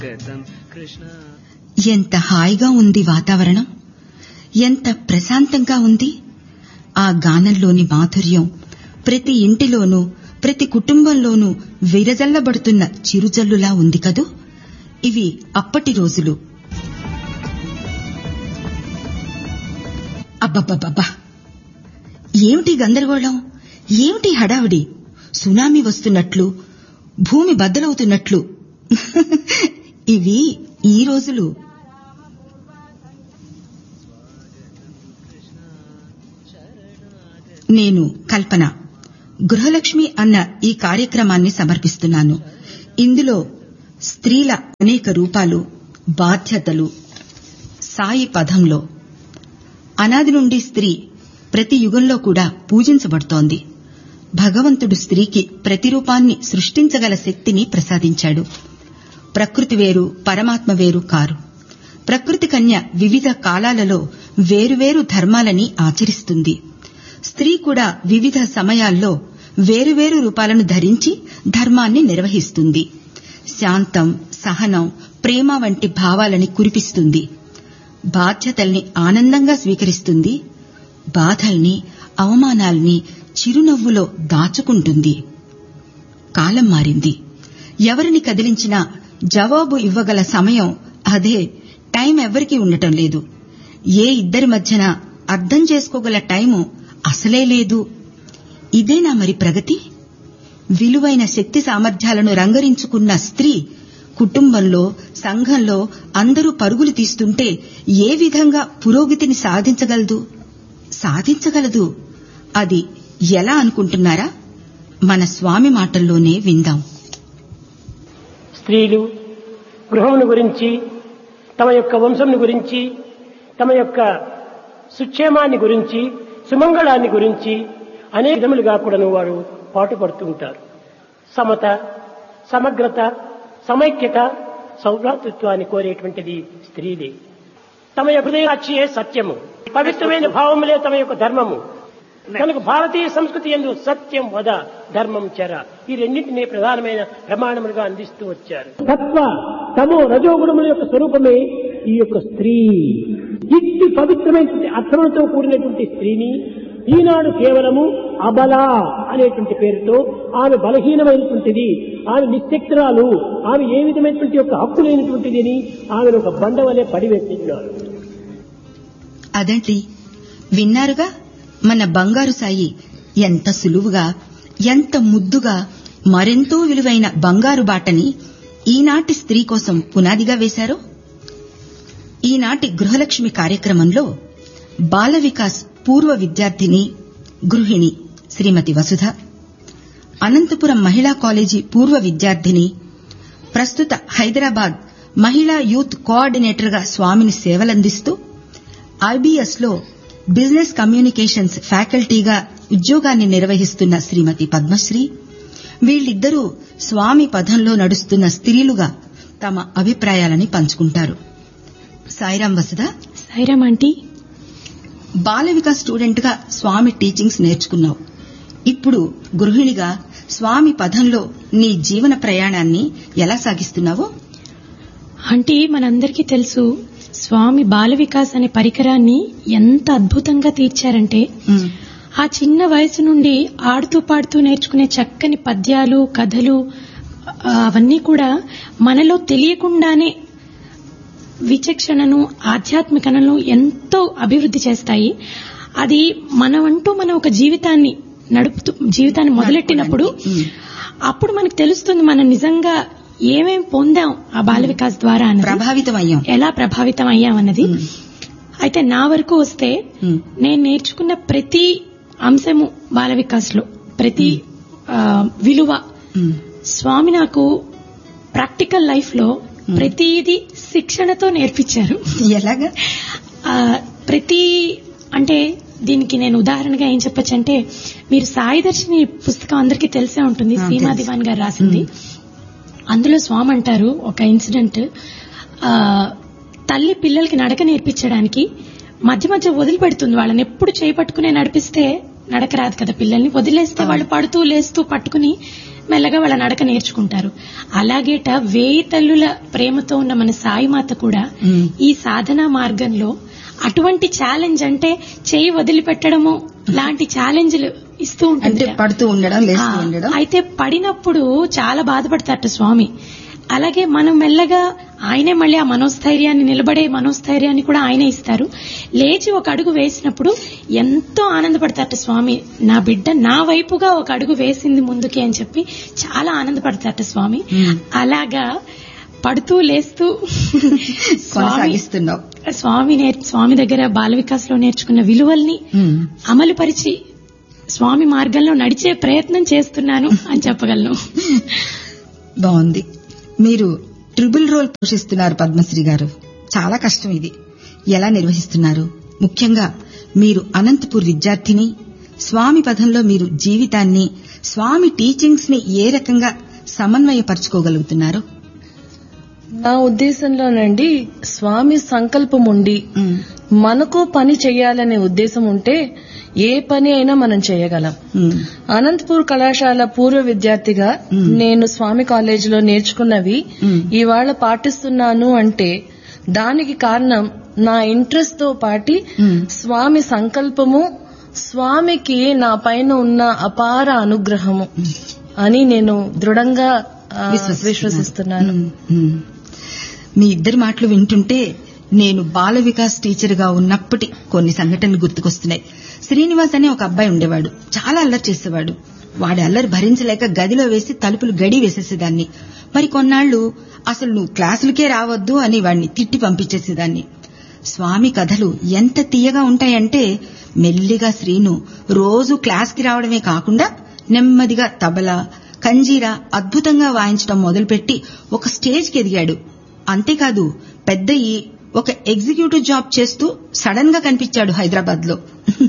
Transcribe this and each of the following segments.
ఎంత హాయిగా ఉంది వాతావరణం ఎంత ప్రశాంతంగా ఉంది ఆ గానంలోని మాధుర్యం ప్రతి ఇంటిలోనూ ప్రతి కుటుంబంలోనూ విరజల్లబడుతున్న చిరుజల్లులా ఉంది కదూ ఇవి అప్పటి రోజులు అబ్బబ్బబ్బబ్బా ఏమిటి గందరగోళం ఏమిటి హడావిడి సునామీ వస్తున్నట్లు భూమి బద్దలవుతున్నట్లు ఇవి ఈ రోజులు నేను కల్పన గృహలక్ష్మి అన్న ఈ కార్యక్రమాన్ని సమర్పిస్తున్నాను ఇందులో స్త్రీల అనేక రూపాలు బాధ్యతలు సాయి పదంలో అనాది నుండి స్త్రీ ప్రతి యుగంలో కూడా పూజించబడుతోంది భగవంతుడు స్త్రీకి ప్రతిరూపాన్ని సృష్టించగల శక్తిని ప్రసాదించాడు ప్రకృతి వేరు పరమాత్మ వేరు కారు ప్రకృతి కన్య వివిధ కాలాలలో వేరువేరు ధర్మాలని ఆచరిస్తుంది స్త్రీ కూడా వివిధ సమయాల్లో వేరువేరు రూపాలను ధరించి ధర్మాన్ని నిర్వహిస్తుంది శాంతం సహనం ప్రేమ వంటి భావాలని కురిపిస్తుంది బాధ్యతల్ని ఆనందంగా స్వీకరిస్తుంది బాధల్ని అవమానాల్ని చిరునవ్వులో దాచుకుంటుంది కాలం మారింది ఎవరిని కదిలించినా జవాబు ఇవ్వగల సమయం అదే టైం ఎవరికీ ఉండటం లేదు ఏ ఇద్దరి మధ్యన అర్థం చేసుకోగల టైము అసలే లేదు ఇదేనా మరి ప్రగతి విలువైన శక్తి సామర్థ్యాలను రంగరించుకున్న స్త్రీ కుటుంబంలో సంఘంలో అందరూ పరుగులు తీస్తుంటే ఏ విధంగా పురోగతిని సాధించగలదు సాధించగలదు అది ఎలా అనుకుంటున్నారా మన స్వామి మాటల్లోనే విందాం స్త్రీలు గృహమును గురించి తమ యొక్క వంశంను గురించి తమ యొక్క సుక్షేమాన్ని గురించి సుమంగళాన్ని గురించి అనేక విధములుగా కూడాను వారు పాటుపడుతూ ఉంటారు సమత సమగ్రత సమైక్యత సౌభ్రాతృత్వాన్ని కోరేటువంటిది స్త్రీలే తమ యొక్క హృదయాక్షియే సత్యము పవిత్రమైన భావములే తమ యొక్క ధర్మము కనుక భారతీయ సంస్కృతి ఎందు సత్యం వద ధర్మం చర ఈ రెండింటినీ ప్రధానమైన ప్రమాణములుగా అందిస్తూ వచ్చారు తత్వ తమో రజోగుణముల యొక్క స్వరూపమే ఈ యొక్క స్త్రీ ఇట్టి పవిత్రమైనటువంటి అర్థములతో కూడినటువంటి స్త్రీని ఈనాడు కేవలము అబల అనేటువంటి పేరుతో ఆమె బలహీనమైనటువంటిది ఆమె నిశ్శక్తురాలు ఆమె ఏ విధమైనటువంటి యొక్క హక్కు లేనటువంటిది అని ఆమెను ఒక బండ వలె పడివేస్తున్నారు అదండి విన్నారుగా మన బంగారు సాయి ఎంత సులువుగా ఎంత ముద్దుగా మరెంతో విలువైన బంగారు బాటని ఈనాటి స్త్రీ కోసం పునాదిగా వేశారో ఈనాటి గృహలక్ష్మి కార్యక్రమంలో బాల వికాస్ పూర్వ విద్యార్థిని గృహిణి శ్రీమతి వసుధ అనంతపురం మహిళా కాలేజీ పూర్వ విద్యార్థిని ప్రస్తుత హైదరాబాద్ మహిళా యూత్ కోఆర్డినేటర్గా స్వామిని సేవలందిస్తూ ఐబీఎస్ లో బిజినెస్ కమ్యూనికేషన్స్ ఫ్యాకల్టీగా ఉద్యోగాన్ని నిర్వహిస్తున్న శ్రీమతి పద్మశ్రీ వీళ్ళిద్దరూ స్వామి పథంలో నడుస్తున్న స్త్రీలుగా తమ అభిప్రాయాలని పంచుకుంటారు సాయిరాం వసుధ సాయిరామ్ ఆంటీ బాల వికాస్ స్టూడెంట్ గా స్వామి టీచింగ్స్ నేర్చుకున్నావు ఇప్పుడు గృహిణిగా స్వామి పథంలో నీ జీవన ప్రయాణాన్ని ఎలా సాగిస్తున్నావో ఆంటీ మనందరికీ తెలుసు స్వామి బాల వికాస్ అనే పరికరాన్ని ఎంత అద్భుతంగా తీర్చారంటే ఉమ్, ఆ చిన్న వయసు నుండి ఆడుతూ పాడుతూ నేర్చుకునే చక్కని పద్యాలు కథలు ఆ, అవన్నీ కూడా మనలో తెలియకుండానే విచక్షణను ఆధ్యాత్మికతను ఎంతో అభివృద్ధి చేస్తాయి అది మనమంటూ మన ఒక జీవితాన్ని నడుపుతూ జీవితాన్ని మొదలెట్టినప్పుడు ఉమ్. అప్పుడు మనకు తెలుస్తుంది మనం నిజంగా ఏమేం పొందాం ఆ బాల వికాస్ ద్వారా అన్నది ప్రభావితం అయ్యాం ఎలా ప్రభావితం అయ్యామన్నది ఉమ్, అయితే నా వరకు వస్తే ఉమ్, నేను నేర్చుకున్న ప్రతి అంశము బాల వికాస్ లో ప్రతి ఆ, విలువ ఉమ్, స్వామి నాకు ప్రాక్టికల్ లైఫ్ లో ప్రతిది శిక్షణతో నేర్పించారు ఎలాగా ఆ, ప్రతి అంటే దీనికి నేను ఉదాహరణగా ఏం చెప్పొచ్చు అంటే మీరు సాయి దర్శిని పుస్తకం అందరికీ తెలిసే ఉంటుంది ఆ, సీమా తెలుసు. దివాన్ గారు రాసింది అందులో స్వామి అంటారు ఒక ఇన్సిడెంట్ ఆ, తల్లి పిల్లలకి నడక నేర్పించడానికి మధ్య మధ్య వదిలిపెడుతుంది వాళ్ళని ఎప్పుడు చేపట్టుకునే నడిపిస్తే నడక రాదు కదా పిల్లల్ని వదిలేస్తే వాళ్ళు పడుతూ లేస్తూ పట్టుకుని మెల్లగా వాళ్ళ నడక నేర్చుకుంటారు అలాగేట వేయి తల్లుల ప్రేమతో ఉన్న మన సాయిమాత కూడా మ్మ్. ఈ సాధనా మార్గంలో అటువంటి ఛాలెంజ్ అంటే చేయి వదిలిపెట్టడము లాంటి ఛాలెంజ్లు ఇస్తూ అంటే ఉంటుంది పడుతూ ఉండడం లేస్తూ ఆ, ఉండడం అయితే పడినప్పుడు చాలా బాధపడతారట స్వామి అలాగే మనం మెల్లగా ఆయనే మళ్ళీ ఆ మనోస్థైర్యాన్ని నిలబడే మనోస్థైర్యాన్ని కూడా ఆయనే ఇస్తారు లేచి ఒక అడుగు వేసినప్పుడు ఎంతో ఆనందపడతారట స్వామి నా బిడ్డ నా వైపుగా ఒక అడుగు వేసింది ముందుకి అని చెప్పి చాలా ఆనందపడతారట స్వామి మ్మ్. అలాగా పడుతూ లేస్తూ స్వామి కొనసాగిస్తున్నావు స్వామి నేర్- స్వామి దగ్గర బాల వికాస్ లో నేర్చుకున్న విలువల్ని ఉమ్. అమలుపరిచి స్వామి మార్గంలో నడిచే ప్రయత్నం చేస్తున్నాను అని చెప్పగలను బాగుంది మీరు ట్రిపుల్ రోల్ పోషిస్తున్నారు పద్మశ్రీ గారు చాలా కష్టం ఇది ఎలా నిర్వహిస్తున్నారు ముఖ్యంగా మీరు అనంతపూర్ విద్యార్థిని స్వామి పథంలో మీరు జీవితాన్ని స్వామి టీచింగ్స్ ని ఏ రకంగా సమన్వయపరచుకోగలుగుతున్నారు నా ఉద్దేశంలోనండి స్వామి సంకల్పం ఉండి ఉమ్, మనకు పని చేయాలనే ఉద్దేశం ఉంటే ఏ పని అయినా మనం చేయగలం ఉమ్, అనంతపూర్ కళాశాల పూర్వ విద్యార్థిగా మ్మ్. నేను స్వామి కాలేజీలో నేర్చుకున్నవి మ్మ్. ఇవాళ పాటిస్తున్నాను అంటే దానికి కారణం నా ఇంట్రెస్ట్ తో పాటి మ్మ్. స్వామి సంకల్పము స్వామికి నా పైన ఉన్న అపార అనుగ్రహము అని నేను దృఢంగా ఆ, విశ్వసిస్తున్నాను ఉమ్, ఉమ్. మీ ఇద్దరి మాటలు వింటుంటే నేను బాల వికాస్ టీచర్ గా ఉన్నప్పటి కొన్ని సంఘటనలు గుర్తుకొస్తున్నాయి శ్రీనివాస్ అనే ఒక అబ్బాయి ఉండేవాడు చాలా అల్లరి చేసేవాడు వాడి అల్లరి భరించలేక గదిలో వేసి తలుపులు గడి వేసేసేదాన్ని మరి కొన్నాళ్లు అసలు నువ్వు క్లాసులకే రావద్దు అని వాడిని తిట్టి పంపించేసేదాన్ని స్వామి కథలు ఎంత తీయగా ఉంటాయంటే మెల్లిగా శ్రీను రోజు క్లాస్కి రావడమే కాకుండా నెమ్మదిగా తబలా కంజీరా అద్భుతంగా వాయించడం మొదలుపెట్టి ఒక స్టేజ్కి ఎదిగాడు అంతేకాదు పెద్దయి ఒక ఎగ్జిక్యూటివ్ జాబ్ చేస్తూ సడన్ గా కనిపించాడు హైదరాబాద్ లో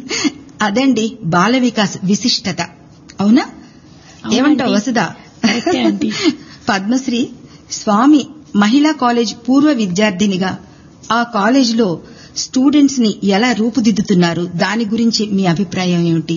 అదండి బాల వికాస్ విశిష్టత అవునా అవునండి. ఏమంటావు వసుదా కరెక్టే ఆంటీ. పద్మశ్రీ స్వామి మహిళా కాలేజ్ పూర్వ విద్యార్థినిగా ఆ కాలేజీలో స్టూడెంట్స్ ని ఎలా రూపుదిద్దుతున్నారు దాని గురించి మీ అభిప్రాయం ఏమిటి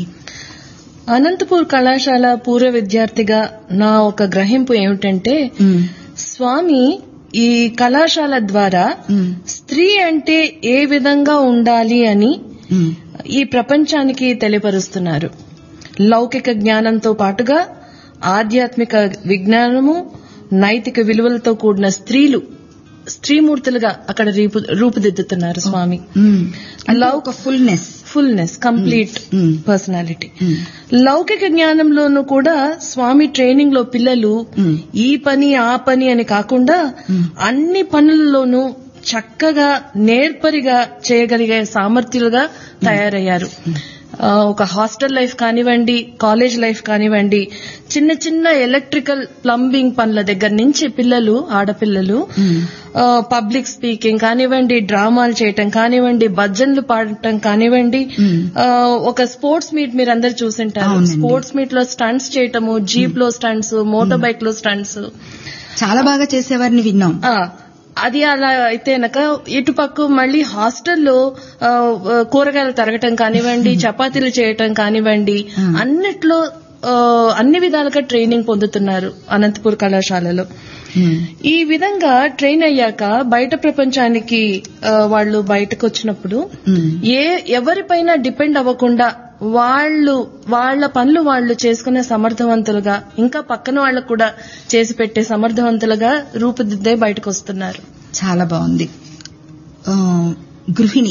అనంతపూర్ కళాశాల పూర్వ విద్యార్థిగా నా ఒక గ్రహింపు ఏమిటంటే ఉమ్, స్వామి ఈ కళాశాల ద్వారా ఉమ్, స్త్రీ అంటే ఏ విధంగా ఉండాలి అని ఉమ్, ఈ ప్రపంచానికి తెలియపరుస్తున్నారు లౌకిక జ్ఞానంతో పాటుగా ఆధ్యాత్మిక విజ్ఞానము నైతిక విలువలతో కూడిన స్త్రీలు స్త్రీమూర్తులుగా అక్కడ రూపు- రూపుదిద్దుతున్నారు స్వామి ఉమ్. అంటే ఒక fullness fullness complete Mm. Personality లౌకిక జ్ఞానంలోనూ కూడా స్వామి ట్రైనింగ్ లో పిల్లలు Mm. ఈ పని ఆ పని అని కాకుండా Mm. అన్ని పనుల్లోనూ చక్కగా నేర్పరిగా చేయగలిగే సామర్థ్యులుగా తయారయ్యారు ఆ, ఒక హాస్టల్ లైఫ్ కానివ్వండి కాలేజ్ లైఫ్ కానివ్వండి చిన్న చిన్న ఎలక్ట్రికల్ ప్లంబింగ్ పనుల దగ్గర నుంచి పిల్లలు ఆడపిల్లలు పబ్లిక్ స్పీకింగ్ కానివ్వండి డ్రామాలు చేయటం కానివ్వండి భజన్లు పాడటం కానివ్వండి Mm. ఆ, ఒక స్పోర్ట్స్ మీట్ మీరు అందరు చూసింటారు అవునండి. స్పోర్ట్స్ మీట్ లో స్టంట్స్ చేయటము జీప్ లో స్టంట్స్ మోటార్ బైక్ లో స్టంట్స్ చాలా బాగా చేసేవారిని విన్నాం ఆ, అది అలా అయితే నక ఇటుపక్క మళ్ళీ హాస్టల్లో ఆ, ఆ, కూరగాయలు తరగటం కానివ్వండి చపాతీలు చేయటం కానివ్వండి Hmm. అన్నిట్లో ఆ, అన్ని విధాలుగా ట్రైనింగ్ పొందుతున్నారు అనంతపూర్ కళాశాలలో ఉమ్, ఈ విధంగా ట్రైన్ అయ్యాక బయట ప్రపంచానికి ఆ, వాళ్ళు బయటకు వచ్చినప్పుడు ఉమ్, ఏ ఎవరిపైన డిపెండ్ అవ్వకుండా వాళ్ళు వాళ్ళ పనులు వాళ్ళు చేసుకునే సమర్థవంతులుగా ఇంకా పక్కన వాళ్ళకు కూడా చేసి పెట్టే సమర్థవంతులుగా రూపుదిద్దే బయటకు వస్తున్నారు చాలా బాగుంది ఆ, గృహిణి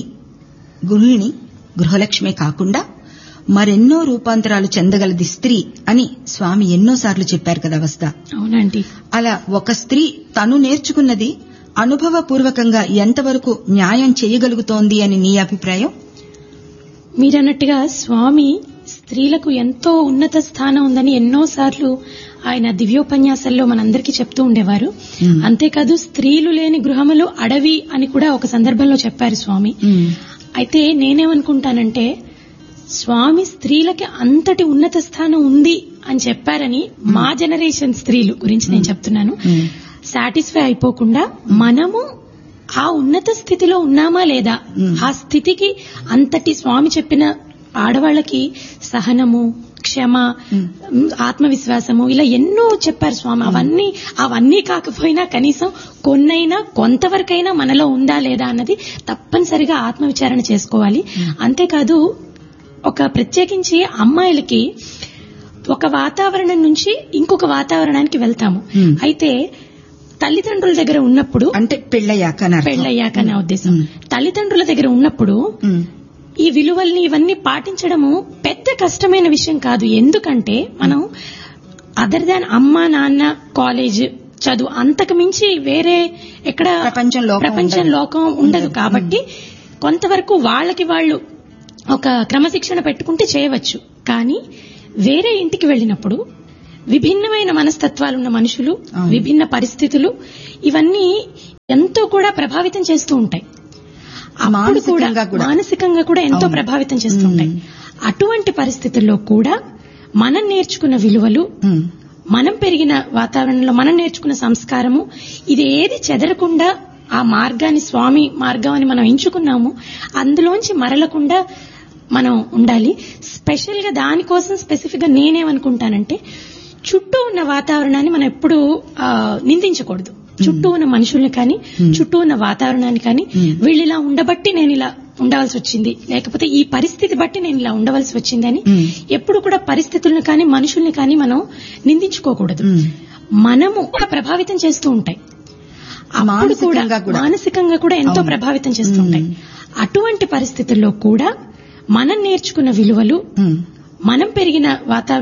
గృహిణి గృహలక్ష్మే కాకుండా మరెన్నో రూపాంతరాలు చెందగలది స్త్రీ అని స్వామి ఎన్నోసార్లు చెప్పారు కదా వస్తా అవునండి అలా ఒక స్త్రీ తను నేర్చుకున్నది అనుభవపూర్వకంగా ఎంతవరకు న్యాయం చేయగలుగుతోంది అని నీ అభిప్రాయం మీరన్నట్టుగా స్వామి స్త్రీలకు ఎంతో ఉన్నత స్థానం ఉందని ఎన్నోసార్లు ఆయన దివ్యోపన్యాసాల్లో మనందరికీ చెప్తూ ఉండేవారు మ్మ్. అంతేకాదు స్త్రీలు లేని గృహములు అడవి అని కూడా ఒక సందర్భంలో చెప్పారు స్వామి ఉమ్, అయితే నేనేమనుకుంటానంటే స్వామి స్త్రీలకి అంతటి ఉన్నత స్థానం ఉంది అని చెప్పారని మా జనరేషన్ స్త్రీలు గురించి నేను చెప్తున్నాను ఉమ్, సాటిస్ఫై అయిపోకుండా మనము ఆ ఉన్నత స్థితిలో ఉన్నామా లేదా మ్మ్. ఆ స్థితికి అంతటి స్వామి చెప్పిన ఆడవాళ్ళకి సహనము క్షమ ఆత్మవిశ్వాసము ఇలా ఎన్నో చెప్పారు స్వామి అవన్నీ అవన్నీ కాకపోయినా కనీసం కొన్నైనా కొంతవరకైనా మనలో ఉందా లేదా అన్నది తప్పనిసరిగా ఆత్మవిచారణ చేసుకోవాలి అంతేకాదు ఒక ప్రత్యేకించి అమ్మాయిలకి ఒక వాతావరణం నుంచి ఇంకొక వాతావరణానికి వెళ్తాము Hmm. అయితే తల్లిదండ్రుల దగ్గర ఉన్నప్పుడు అంటే పెళ్ళయ్యాక అని అర్థం. పెళ్ళయ్యాక నా ఉద్దేశం Hmm. తల్లిదండ్రుల దగ్గర ఉన్నప్పుడు ఉమ్, ఈ విలువల్ని ఇవన్నీ పాటించడము పెద్ద కష్టమైన విషయం కాదు ఎందుకంటే మనం అదర్ దాన్ అమ్మ నాన్న కాలేజ్ చదువు అంతకు మించి వేరే ఎక్కడ ప్రపంచం లోకం ప్రపంచం ఉండదు. లోకం ఉండదు కాబట్టి కొంతవరకు వాళ్ళకి వాళ్ళు ఒక క్రమశిక్షణ పెట్టుకుంటే చేయవచ్చు కానీ వేరే ఇంటికి వెళ్ళినప్పుడు విభిన్నమైన మనస్తత్వాలున్న మనుషులు అవును. విభిన్న పరిస్థితులు ఇవన్నీ ఎంతో కూడా ప్రభావితం చేస్తూ ఉంటాయి అప్పుడు కూడా మానసికంగా కూడా. మానసికంగా కూడా ఎంతో అవును. ప్రభావితం చేస్తుంటాయి మ్మ్. అటువంటి పరిస్థితుల్లో కూడా మనం నేర్చుకున్న విలువలు ఉమ్, మనం పెరిగిన వాతావరణంలో మనం నేర్చుకున్న సంస్కారము ఇది ఏది చెదరకుండా ఆ మార్గాన్ని స్వామి మార్గం అని మనం ఎంచుకున్నాము అందులోంచి మరలకుండా మనం ఉండాలి స్పెషల్ గా దానికోసం స్పెసిఫిక్ గా నేనేమనుకుంటానంటే చుట్టూ ఉన్న వాతావరణాన్ని మనం ఎప్పుడు నిందించకూడదు చుట్టూ ఉన్న మనుషుల్ని కానీ చుట్టూ ఉన్న వాతావరణాన్ని కానీ వీళ్ళు ఇలా ఉండబట్టి నేను ఇలా ఉండవలసి వచ్చింది లేకపోతే ఈ పరిస్థితి బట్టి నేను ఇలా ఉండవలసి వచ్చింది అని మ్మ్. ఎప్పుడు కూడా పరిస్థితులను కానీ మనుషుల్ని కానీ మనం నిందించుకోకూడదు ఉమ్. మనము కూడా ప్రభావితం చేస్తూ ఉంటాయి అప్పుడు కూడా మానసికంగా కూడా. మానసికంగా కూడా ఎంతో అవును. ప్రభావితం చేస్తుంటాయి అటువంటి పరిస్థితుల్లో కూడా మనం నేర్చుకున్న విలువలు ఉమ్. మనం పెరిగిన వాతావరణం